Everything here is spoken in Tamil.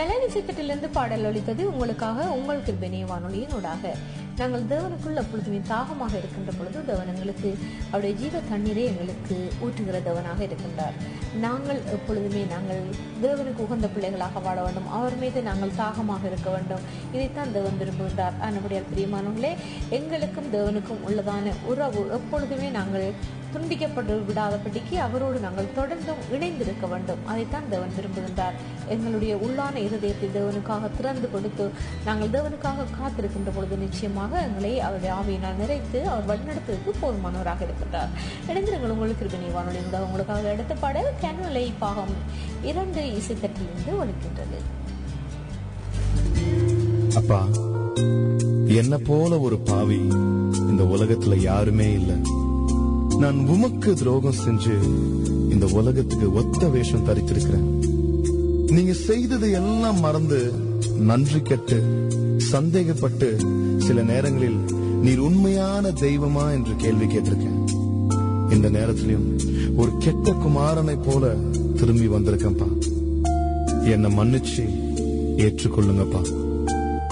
பலன் இசைத்தட்டிலிருந்து பாடல் ஒலித்தது உங்களுக்காக உங்கள் கிருபெனிய வானொலியினூடாக நாங்கள் தேவனுக்குள் எப்பொழுதுமே தாகமாக இருக்கின்ற பொழுது தேவன் எங்களுக்கு அவருடைய ஜீவ தண்ணீரை எங்களுக்கு ஊற்றுகிற தேவனாக இருக்கின்றார் நாங்கள் எப்பொழுதுமே நாங்கள் தேவனுக்கு உகந்த பிள்ளைகளாக வாழ வேண்டும் அவர் மீது நாங்கள் தாகமாக இருக்க வேண்டும் இதைத்தான் தேவன் விரும்புகின்றார் நம்முடைய பிரியமானவர்களே எங்களுக்கும் தேவனுக்கும் உள்ளதான உறவு எப்பொழுதுமே நாங்கள் துண்டிக்கப்பட்டு விடாதபடிக்கு அவரோடு நாங்கள் தொடர்ந்தும் இணைந்திருக்க வேண்டும் அதைத்தான் தேவன் விரும்புகின்றார் எங்களுடைய உள்ளான இருதயத்தை தேவனுக்காக திறந்து கொடுத்து நாங்கள் தேவனுக்காக காத்திருக்கின்ற பொழுது நிச்சயமாக எங்களை அவருடைய ஆவியினால் நிறைத்து அவர் வழிநடத்துவதற்கு போதுமானவராக இருக்கின்றார் இணைந்திருங்கள் உங்களுக்கு இருக்க வானொலி உங்களுக்காக எடுத்த பாடல் கேனுவலை பாகம் இரண்டு இசைத்தட்டிலிருந்து ஒழிக்கின்றது அப்பா என்ன போல ஒரு பாவி இந்த உலகத்துல யாருமே இல்லை நான் உமக்கு துரோகம் செஞ்சு இந்த உலகத்துக்கு ஒத்த வேஷம் தரித்திருக்கிறேன் நீங்க செய்ததை எல்லாம் மறந்து நன்றி கெட்டு சந்தேகப்பட்டு சில நேரங்களில் நீர் உண்மையான தெய்வமா என்று கேள்வி கேட்டிருக்கேன் இந்த நேரத்திலும் ஒரு கெட்ட குமாரனை போல திரும்பி வந்திருக்கேன்ப்பா என்னை மன்னிச்சு ஏற்றுக்கொள்ளுங்கப்பா